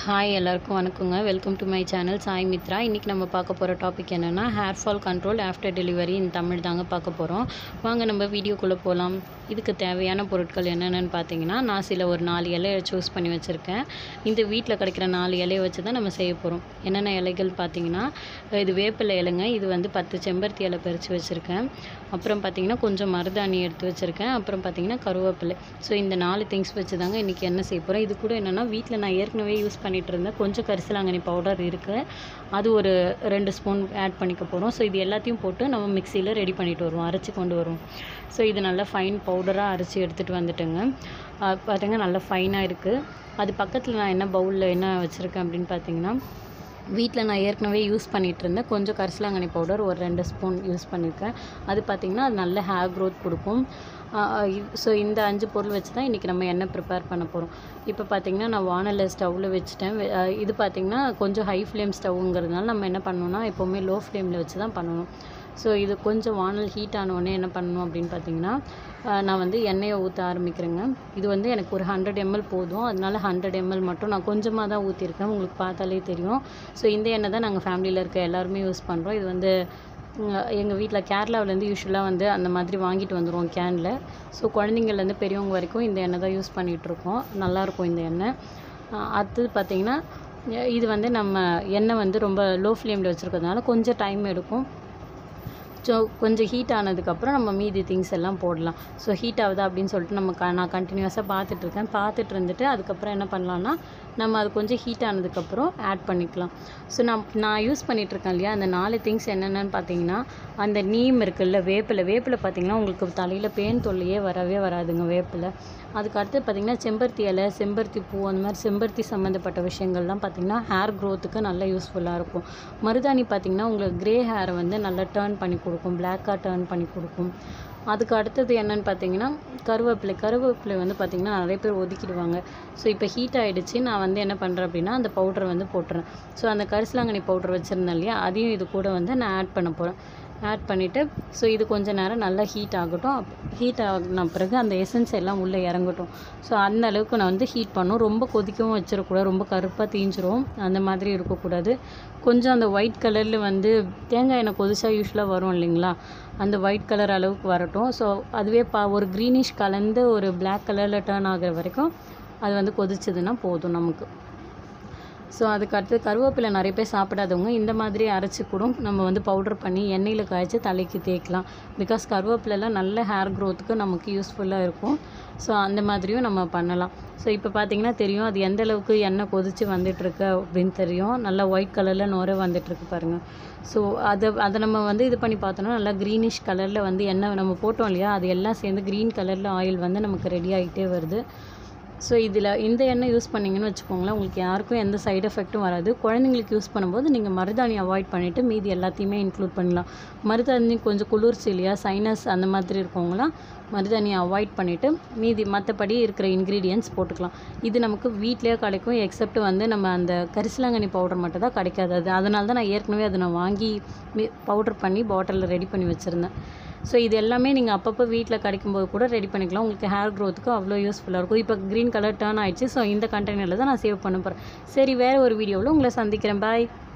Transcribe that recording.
hi எல்லாருக்கும் வணக்கங்க welcome to my channel Sai Mithra இன்றைக்கி நம்ம பார்க்க போகிற டாபிக் என்னென்னா hair fall control after delivery in Tamil தாங்க பார்க்க போகிறோம் வாங்க நம்ம வீடியோக்குள்ளே போகலாம் இதுக்கு தேவையான பொருட்கள் என்னென்னு பார்த்தீங்கன்னா நான் சில ஒரு நாலு இலையை சூஸ் பண்ணி வச்சுருக்கேன் இந்த வீட்டில் கிடைக்கிற நாலு இலையை வச்சு தான் நம்ம செய்ய போகிறோம் என்னென்ன இலைகள் பார்த்தீங்கன்னா இது வேப்பிலை இலைங்க இது வந்து பத்து செம்பருத்தி இலை பறித்து வச்சுருக்கேன் அப்புறம் பார்த்தீங்கன்னா கொஞ்சம் மருதாணி எடுத்து வச்சுருக்கேன் அப்புறம் பார்த்தீங்கன்னா கருவேப்பிலை ஸோ இந்த நாலு திங்ஸ் வச்சு தாங்க இன்றைக்கி என்ன செய்ய போகிறேன் இது கூட என்னென்னா வீட்டில் நான் ஏற்கனவே யூஸ் பண்ணிகிட்டு இருந்தேன் கொஞ்சம் கரிசலாங்கண்ணி பவுடர் இருக்குது அது ஒரு ரெண்டு ஸ்பூன் ஆட் பண்ணிக்க போகிறோம் ஸோ இது எல்லாத்தையும் போட்டு நம்ம மிக்சியில் ரெடி பண்ணிட்டு வருவோம் அரைச்சி கொண்டு வருவோம் ஸோ இது நல்லா ஃபைன் பவுடராக அரைச்சி எடுத்துகிட்டு வந்துட்டேங்க அஹ் பாருங்க நல்லா ஃபைனாக இருக்குது அது பக்கத்தில் நான் என்ன பவுலில் என்ன வச்சுருக்கேன் அப்படின்னு பார்த்தீங்கன்னா வீட்டில் நான் ஏற்கனவே யூஸ் பண்ணிகிட்டு இருந்தேன் கொஞ்சம் கரிசலாங்கண்ணி பவுடர் ஒரு ரெண்டு ஸ்பூன் யூஸ் பண்ணியிருக்கேன் அது பார்த்திங்கன்னா அது நல்ல ஹேர் க்ரோத் கொடுக்கும் ஸோ இந்த அஞ்சு பொருள் வச்சு தான் இன்றைக்கி நம்ம எண்ணெய் ப்ரிப்பேர் பண்ண போகிறோம் இப்போ பார்த்திங்கன்னா நான் வானலில் ஸ்டவ்வில் வச்சுட்டேன் வெ- அஹ் இது பார்த்திங்கன்னா கொஞ்சம் ஹை ஃப்ளேம் ஸ்டவ்ங்கிறதுனால நம்ம என்ன பண்ணணும்னா எப்போவுமே லோ ஃப்ளேமில் வச்சு தான் பண்ணணும் ஸோ இது கொஞ்சம் வானல் ஹீட் ஆனவுடனே என்ன பண்ணணும் அப்படின்னு பார்த்தீங்கன்னா அஹ் நான் வந்து எண்ணெயை ஊற்ற ஆரம்பிக்கிறேங்க இது வந்து எனக்கு ஒரு ஹண்ட்ரட் எம்எல் போதும் அதனால ஹண்ட்ரட் எம்எல் மட்டும் நான் கொஞ்சமாக தான் ஊற்றிருக்கேன் உங்களுக்கு பார்த்தாலே தெரியும் ஸோ இந்த எண்ணெய் தான் நாங்கள் ஃபேமிலியில் இருக்க எல்லாருமே யூஸ் பண்ணுறோம் இது வந்து எங்கள் வீட்டில் கேரளாவிலேருந்து யூஸ்வலாக வந்து அந்த மாதிரி வாங்கிட்டு வந்துடுவோம் கேனில் ஸோ குழந்தைங்கள்லேருந்து பெரியவங்க வரைக்கும் இந்த எண்ணெய் தான் யூஸ் பண்ணிகிட்ருக்கோம் நல்லாயிருக்கும் இந்த எண்ணெய் அஹ் அடுத்தது பார்த்திங்கன்னா இது வந்து நம்ம எண்ணெய் வந்து ரொம்ப லோ ஃப்ளேமில் வச்சுருக்கிறதுனால கொஞ்சம் டைம் எடுக்கும் ஸோ கொஞ்சம் ஹீட் ஆனதுக்கப்புறம் நம்ம மீதி திங்ஸ் எல்லாம் போடலாம் ஸோ ஹீட் ஆகுதா அப்படின்னு சொல்லிட்டு நம்ம க நான் கண்டினியூஸாக பார்த்துட்ருக்கேன் பார்த்துட்டு இருந்துட்டு அதுக்கப்புறம் என்ன பண்ணலான்னா நம்ம அது கொஞ்சம் ஹீட் ஆனதுக்கப்புறம் ஆட் பண்ணிக்கலாம் ஸோ நான் நான் யூஸ் பண்ணிகிட்ருக்கேன் இல்லையா அந்த நாலு திங்ஸ் என்னென்னு பார்த்தீங்கன்னா அந்த நீம் இருக்குல்ல வேப்பிலை வேப்பிலை பார்த்தீங்கன்னா உங்களுக்கு தலையில் பேன் தொல்லையே வரவே வராதுங்க வேப்பிலை அதுக்கு அடுத்து பார்த்தீங்கன்னா செம்பருத்தி இலை செம்பருத்தி பூ அந்த மாதிரி செம்பருத்தி சம்மந்தப்பட்ட விஷயங்கள்லாம் பார்த்தீங்கன்னா ஹேர் க்ரோத்துக்கு நல்லா யூஸ்ஃபுல்லாக இருக்கும் மருதாணி பார்த்தீங்கன்னா உங்களுக்கு க்ரே ஹேரை வந்து நல்லா டேர்ன் பண்ணி கொடுக்கும் பிளாக்காக டேர்ன் பண்ணி கொடுக்கும் அதுக்கு அடுத்தது என்னன்னு பார்த்தீங்கன்னா கருவேப்பிலை கருவேப்பிலை வந்து பார்த்தீங்கன்னா நிறைய பேர் ஒதுக்கிடுவாங்க ஸோ இப்போ ஹீட் ஆகிடுச்சு நான் வந்து என்ன பண்ணுறேன் அப்படின்னா அந்த பவுடரை வந்து போட்டுறேன் ஸோ அந்த கரிசலாங்கண்ணி பவுடர் வச்சுருந்தேன் இல்லையா அதையும் இது கூட வந்து நான் ஆட் பண்ண போகிறேன் ஆட் பண்ணிவிட்டு ஸோ இது கொஞ்ச நேரம் நல்லா ஹீட் ஆகட்டும் ஹீட் ஆகின பிறகு அந்த எசன்ஸ் எல்லாம் உள்ளே இறங்கட்டும் ஸோ அந்த அளவுக்கு நான் வந்து ஹீட் பண்ணும் ரொம்ப கொதிக்கவும் வச்சிடக்கூடாது ரொம்ப கருப்பாக தீஞ்சிரும் அந்த மாதிரி இருக்கக்கூடாது கொஞ்சம் அந்த ஒயிட் கலரில் வந்து தேங்காய் எண்ணெய் கொதிச்சா யூஸ்வலாக வரும் இல்லைங்களா அந்த ஒயிட் கலர் அளவுக்கு வரட்டும் ஸோ அதுவே பா ஒரு க்ரீனிஷ் கலந்து ஒரு பிளாக் கலரில் டேர்ன் ஆகுற வரைக்கும் அது வந்து கொதிச்சதுன்னா போதும் நமக்கு ஸோ அதுக்கு அடுத்து கருவேப்பிலை நிறைய பேர் சாப்பிடாதவங்க இந்த மாதிரி அரைச்சி கூட நம்ம வந்து பவுடர் பண்ணி எண்ணெயில் காய்ச்சி தலைக்கு தேய்க்கலாம் பிகாஸ் கருவேப்பிலெலாம் நல்ல ஹேர் க்ரோத்துக்கு நமக்கு யூஸ்ஃபுல்லாக இருக்கும் ஸோ அந்த மாதிரியும் நம்ம பண்ணலாம் ஸோ இப்போ பார்த்தீங்கன்னா தெரியும் அது எந்த அளவுக்கு எண்ணெய் கொதித்து வந்துட்டுருக்கு அப்படின்னு தெரியும் நல்லா ஒயிட் கலரில் நுரை வந்துட்டுருக்கு பாருங்கள் ஸோ அதை அதை நம்ம வந்து இது பண்ணி பார்த்தோன்னா நல்லா க்ரீனிஷ் கலரில் வந்து எண்ணெய் நம்ம போட்டோம் இல்லையா அது எல்லாம் சேர்ந்து க்ரீன் கலரில் ஆயில் வந்து நமக்கு ரெடி ஆகிட்டே வருது ஸோ இதில் இந்த எண்ணெய் யூஸ் பண்ணிங்கன்னு வச்சுக்கோங்களேன் உங்களுக்கு யாருக்கும் எந்த சைடு எஃபெக்ட்டும் வராது குழந்தைங்களுக்கு யூஸ் பண்ணும்போது நீங்கள் மருதாணி அவாய்ட் பண்ணிவிட்டு மீதி எல்லாத்தையுமே இன்க்ளூட் பண்ணலாம் மருதாணி கொஞ்சம் குளிர்ச்சி இல்லையா சைனஸ் அந்த மாதிரி இருக்கவங்களாம் மருதாணியை அவாய்ட் பண்ணிவிட்டு மீதி மற்றபடி இருக்கிற இன்க்ரீடியன்ஸ் போட்டுக்கலாம் இது நமக்கு வீட்லேயே கிடைக்கும் எக்ஸப்ட் வந்து நம்ம அந்த கரிசலாங்கண்ணி பவுடர் மட்டும் தான் கிடைக்காது அது அதனால தான் நான் ஏற்கனவே அதை நான் வாங்கி பவுடர் பண்ணி பாட்டிலில் ரெடி பண்ணி வச்சுருந்தேன் ஸோ இது எல்லாமே நீங்கள் அப்பப்போ வீட்டில் கிடைக்கும்போது கூட ரெடி பண்ணிக்கலாம் உங்களுக்கு ஹேர் க்ரோத்துக்கு அவ்வளோ யூஸ்ஃபுல்லாக இருக்கும் இப்போ க்ரீன் கலர் டர்ன் ஆயிடுச்சு ஸோ இந்த கண்டெய்னரில் தான் நான் சேவ் பண்ண போகிறேன் சரி வேறு ஒரு வீடியோவில் உங்களை சந்திக்கிறேன் பாய்